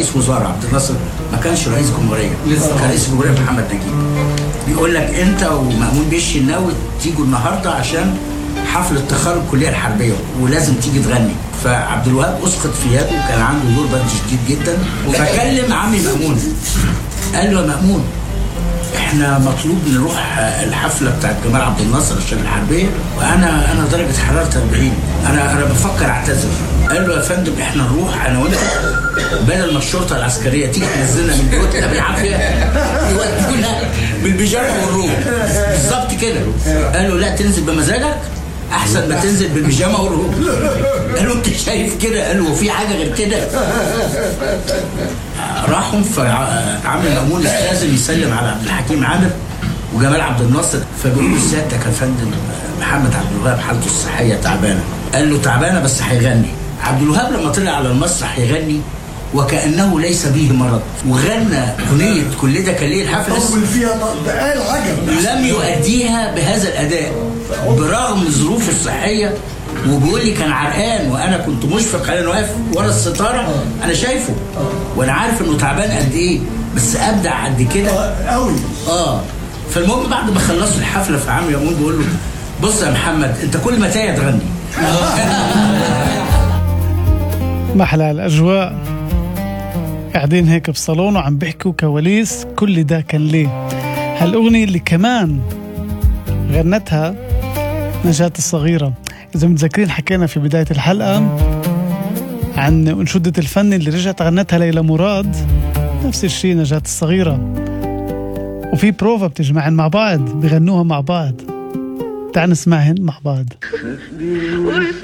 رئيس وزراء عبد الناصر ما كانش رئيس جمهوريه كان رئيس الجمهوريه محمد نجيب بيقول لك انت ومأمون بيه الشناوي تيجوا النهارده عشان حفل التخرج الكليه الحربيه ولازم تيجي تغني فعبد الوهاب اسقط في يده وكان عنده دور برد شديد جدا فكلم عمي مأمون قال له يا مأمون احنا مطلوب نروح الحفله بتاعت جمال عبد الناصر عشان الحربيه وانا انا درجه حرارتي 40 انا انا بفكر اعتذر قال له يا فندم احنا نروح انا وانت بدل ما الشرطه العسكريه تيجي تنزلنا من بيوتنا بالعافيه يودونا بالبيجامه والروب بالظبط كده قال له لا تنزل بمزاجك احسن ما تنزل بالبيجامه والروب قال له انت شايف كده قال له هو في حاجه غير كده راحوا فعامل مأمون لازم يسلم على عبد الحكيم عامر وجمال عبد الناصر فبيقول له سيادتك يا فندم محمد عبد الوهاب حالته الصحيه تعبانه قال له تعبانه بس هيغني عبد الوهاب لما طلع على المسرح يغني وكانه ليس به مرض وغنى اغنيه كل ده كان ليه الحفله طول فيها بقال عجب لم يؤديها بهذا الاداء برغم ظروفه الصحيه وبيقول لي كان عرقان وانا كنت مشفق عليه واقف ورا الستاره انا شايفه وانا عارف انه تعبان قد ايه بس ابدع قد كده قوي اه فالمهم بعد ما خلصوا الحفله في عم يمون بيقول له بص يا محمد انت كل ما تايه تغني محلى الاجواء قاعدين هيك بصالون وعم بيحكوا كواليس كل ده كان ليه هالاغنيه اللي كمان غنتها نجاة الصغيرة إذا متذكرين حكينا في بداية الحلقة عن أنشودة الفن اللي رجعت غنتها ليلى مراد نفس الشيء نجاة الصغيرة وفي بروفا بتجمعن مع بعض بغنوها مع بعض تعال نسمعهن مع بعض